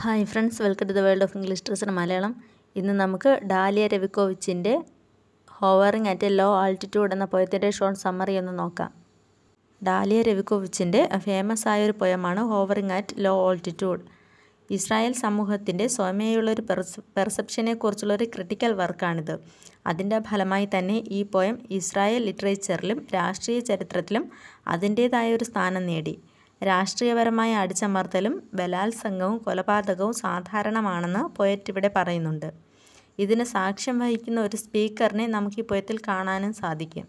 hi friends welcome to the world of English ട്രസിന് മലയാളം ഇന്ന് നമുക്ക് ഡാലിയ രവിക്കോവിച്ചിൻ്റെ hovering at a low altitude എന്ന പോയത്തിൻ്റെ ഷോർട്ട് സമ്മറി ഒന്ന് നോക്കാം ഡാലിയ രവിക്കോവിച്ചിൻ്റെ ഫേമസ് ആയ ഒരു പോയമാണ് hovering at low altitude Israel സമൂഹത്തിൻ്റെ സ്വയമേയുള്ളൊരു പെർസ് പെർസെപ്ഷനെക്കുറിച്ചുള്ള ഒരു ക്രിട്ടിക്കൽ വർക്കാണിത് അതിൻ്റെ ഫലമായി തന്നെ ഈ പോയം ഇസ്രായേൽ ലിറ്ററേച്ചറിലും രാഷ്ട്രീയ ചരിത്രത്തിലും അതിൻ്റേതായ ഒരു സ്ഥാനം നേടി രാഷ്ട്രീയപരമായ അടിച്ചമർത്തലും ബലാത്സംഗവും കൊലപാതകവും സാധാരണമാണെന്ന് പോയറ്റ് ഇവിടെ പറയുന്നുണ്ട് ഇതിന് സാക്ഷ്യം വഹിക്കുന്ന ഒരു സ്പീക്കറിനെ നമുക്ക് ഈ പോയത്തിൽ കാണാനും സാധിക്കും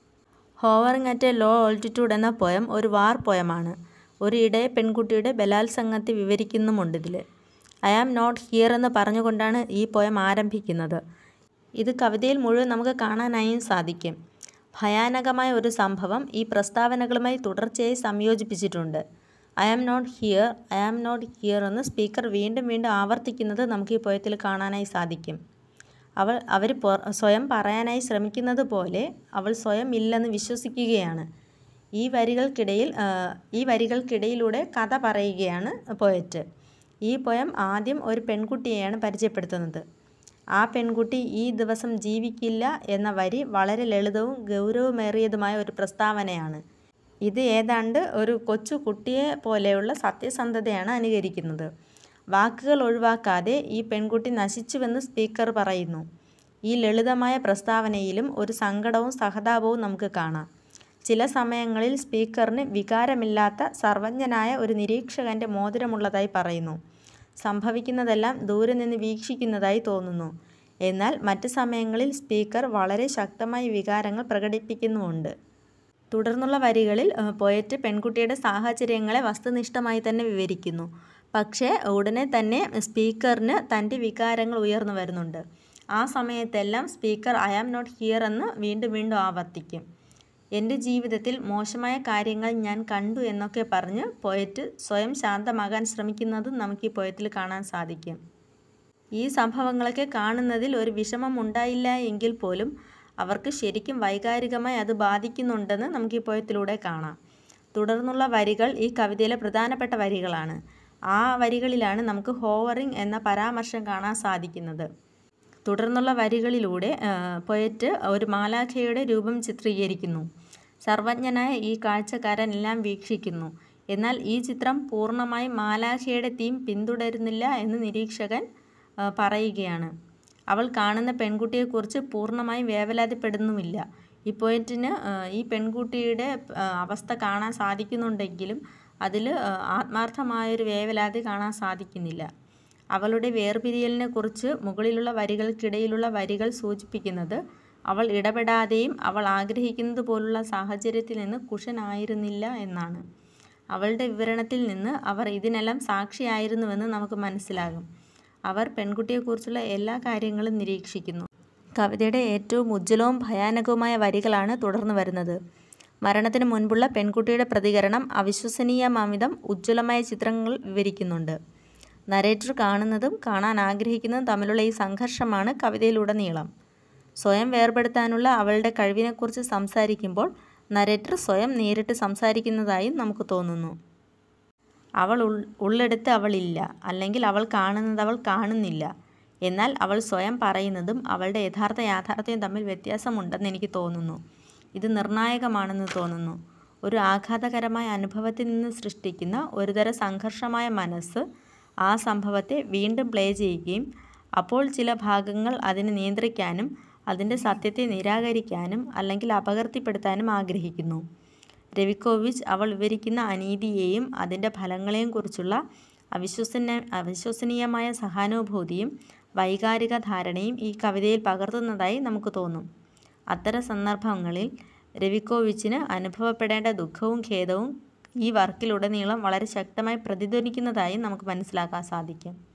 hovering at a low altitude എന്ന പോയം ഒരു വാർ പോയമാണ് ഒരു ഇടയ പെൺകുട്ടിയുടെ ബലാത്സംഗത്തെ വിവരിക്കുന്നുമുണ്ട് ഇതിൽ ഐ ആം നോട്ട് ഹിയർ എന്ന് പറഞ്ഞുകൊണ്ടാണ് ഈ പോയം ആരംഭിക്കുന്നത് ഇത് കവിതയിൽ മുഴുവൻ നമുക്ക് കാണാനായും സാധിക്കും ഭയാനകമായ ഒരു സംഭവം ഈ പ്രസ്താവനകളുമായി തുടർച്ചയായി സംയോജിപ്പിച്ചിട്ടുണ്ട് I am not here I am not here എന്ന് സ്പീക്കർ വീണ്ടും വീണ്ടും ആവർത്തിക്കുന്നത് നമുക്ക് ഈ പോയത്തിൽ കാണാനായി സാധിക്കും അവൾ അവർ സ്വയം പറയാനായി ശ്രമിക്കുന്നത് പോലെ അവൾ സ്വയം ഇല്ലെന്ന് വിശ്വസിക്കുകയാണ് ഈ വരികൾക്കിടയിൽ ഈ വരികൾക്കിടയിലൂടെ കഥ പറയുകയാണ് പോയറ്റ് ഈ പോയം ആദ്യം ഒരു പെൺകുട്ടിയെയാണ് പരിചയപ്പെടുത്തുന്നത് ആ പെൺകുട്ടി ഈ ദിവസം ജീവിക്കില്ല എന്ന വരി വളരെ ലളിതവും ഗൗരവമേറിയതുമായ ഒരു പ്രസ്താവനയാണ് ഇത് ഏതാണ്ട് ഒരു കൊച്ചു കുട്ടിയെ പോലെയുള്ള സത്യസന്ധതയാണ് അനുകരിക്കുന്നത് വാക്കുകൾ ഒഴിവാക്കാതെ ഈ പെൺകുട്ടി നശിച്ചുവെന്ന് സ്പീക്കർ പറയുന്നു ഈ ലളിതമായ പ്രസ്താവനയിലും ഒരു സങ്കടവും സഹതാപവും നമുക്ക് കാണാം ചില സമയങ്ങളിൽ സ്പീക്കറിന് വികാരമില്ലാത്ത സർവജ്ഞനായ ഒരു നിരീക്ഷകൻ്റെ മോതിരമുള്ളതായി പറയുന്നു സംഭവിക്കുന്നതെല്ലാം ദൂരെ നിന്ന് വീക്ഷിക്കുന്നതായി തോന്നുന്നു എന്നാൽ മറ്റ് സമയങ്ങളിൽ സ്പീക്കർ വളരെ ശക്തമായ വികാരങ്ങൾ പ്രകടിപ്പിക്കുന്നുമുണ്ട് തുടർന്നുള്ള വരികളിൽ പോയറ്റ് പെൺകുട്ടിയുടെ സാഹചര്യങ്ങളെ വസ്തുനിഷ്ഠമായി തന്നെ വിവരിക്കുന്നു പക്ഷേ ഉടനെ തന്നെ സ്പീക്കറിന് തൻ്റെ വികാരങ്ങൾ ഉയർന്നു വരുന്നുണ്ട് ആ സമയത്തെല്ലാം speaker I am not here എന്ന് വീണ്ടും വീണ്ടും ആവർത്തിക്കും എൻ്റെ ജീവിതത്തിൽ മോശമായ കാര്യങ്ങൾ ഞാൻ കണ്ടു എന്നൊക്കെ പറഞ്ഞ് പോയറ്റ് സ്വയം ശാന്തമാകാൻ ശ്രമിക്കുന്നതും നമുക്ക് ഈ പോയത്തിൽ കാണാൻ സാധിക്കും ഈ സംഭവങ്ങളൊക്കെ കാണുന്നതിൽ ഒരു വിഷമം ഉണ്ടായില്ല എങ്കിൽ പോലും അവർക്ക് ശരിക്കും വൈകാരികമായി അത് ബാധിക്കുന്നുണ്ടെന്ന് നമുക്ക് ഈ പോയത്തിലൂടെ കാണാം തുടർന്നുള്ള വരികൾ ഈ കവിതയിലെ പ്രധാനപ്പെട്ട വരികളാണ് ആ വരികളിലാണ് നമുക്ക് ഹോവറിങ് എന്ന പരാമർശം കാണാൻ സാധിക്കുന്നത് തുടർന്നുള്ള വരികളിലൂടെ പൊയറ്റ് ഒരു മാലാഖയുടെ രൂപം ചിത്രീകരിക്കുന്നു സർവജ്ഞനായ ഈ കാഴ്ചക്കാരൻ എല്ലാം വീക്ഷിക്കുന്നു എന്നാൽ ഈ ചിത്രം പൂർണ്ണമായും മാലാഖയുടെ തീം പിന്തുടരുന്നില്ല എന്ന് നിരീക്ഷകൻ പറയുകയാണ് അവൾ കാണുന്ന പെൺകുട്ടിയെക്കുറിച്ച് പൂർണ്ണമായും വേവലാതിപ്പെടുന്നുമില്ല ഈ പോയിന്റിന് ഈ പെൺകുട്ടിയുടെ അവസ്ഥ കാണാൻ സാധിക്കുന്നുണ്ടെങ്കിലും അതിൽ ആത്മാർത്ഥമായൊരു വേവലാതി കാണാൻ സാധിക്കുന്നില്ല അവളുടെ വേർപിരിയലിനെ കുറിച്ച് മുകളിലുള്ള വരികൾക്കിടയിലുള്ള വരികൾ സൂചിപ്പിക്കുന്നത് അവൾ ഇടപെടാതെയും അവൾ ആഗ്രഹിക്കുന്നത് പോലുള്ള സാഹചര്യത്തിൽ നിന്ന് കുഷനായിരുന്നില്ല എന്നാണ് അവളുടെ വിവരണത്തിൽ നിന്ന് അവർ ഇതിനെല്ലാം സാക്ഷിയായിരുന്നുവെന്ന് നമുക്ക് മനസ്സിലാകും അവർ പെൺകുട്ടിയെക്കുറിച്ചുള്ള എല്ലാ കാര്യങ്ങളും നിരീക്ഷിക്കുന്നു കവിതയുടെ ഏറ്റവും ഉജ്ജ്വലവും ഭയാനകവുമായ വരികളാണ് തുടർന്ന് വരുന്നത് മരണത്തിന് മുൻപുള്ള പെൺകുട്ടിയുടെ പ്രതികരണം അവിശ്വസനീയമാമിതം ഉജ്ജ്വലമായ ചിത്രങ്ങൾ വിവരിക്കുന്നുണ്ട് നരേറ്റർ കാണുന്നതും കാണാൻ ആഗ്രഹിക്കുന്നതും തമ്മിലുള്ള ഈ സംഘർഷമാണ് കവിതയിലുടനീളം സ്വയം വേർപെടുത്താനുള്ള അവളുടെ കഴിവിനെക്കുറിച്ച് സംസാരിക്കുമ്പോൾ നരേറ്റർ സ്വയം നേരിട്ട് സംസാരിക്കുന്നതായും നമുക്ക് തോന്നുന്നു അവൾ ഉൾ ഉള്ളെടുത്ത് അവളില്ല അല്ലെങ്കിൽ അവൾ കാണുന്നത് അവൾ കാണുന്നില്ല എന്നാൽ അവൾ സ്വയം പറയുന്നതും അവളുടെ യഥാർത്ഥ യാഥാർത്ഥ്യം തമ്മിൽ വ്യത്യാസമുണ്ടെന്ന് എനിക്ക് തോന്നുന്നു ഇത് നിർണായകമാണെന്ന് തോന്നുന്നു ഒരു ആഘാതകരമായ അനുഭവത്തിൽ നിന്ന് സൃഷ്ടിക്കുന്ന ഒരുതരം സംഘർഷമായ മനസ്സ് ആ സംഭവത്തെ വീണ്ടും പ്ലേ ചെയ്യുകയും അപ്പോൾ ചില ഭാഗങ്ങൾ അതിനെ നിയന്ത്രിക്കാനും അതിൻ്റെ സത്യത്തെ നിരാകരിക്കാനും അല്ലെങ്കിൽ അപകീർത്തിപ്പെടുത്താനും ആഗ്രഹിക്കുന്നു രവിക്കോവിച്ച് അവൾ വിവരിക്കുന്ന അനീതിയെയും അതിൻ്റെ ഫലങ്ങളെയും കുറിച്ചുള്ള അവിശ്വസന അവിശ്വസനീയമായ സഹാനുഭൂതിയും വൈകാരിക ധാരണയും ഈ കവിതയിൽ പകർത്തുന്നതായി നമുക്ക് തോന്നും അത്തരം സന്ദർഭങ്ങളിൽ രവിക്കോവിച്ചിന് അനുഭവപ്പെടേണ്ട ദുഃഖവും ഖേദവും ഈ വർക്കിലുടനീളം വളരെ ശക്തമായി പ്രതിധ്വനിക്കുന്നതായി നമുക്ക് മനസ്സിലാക്കാൻ സാധിക്കും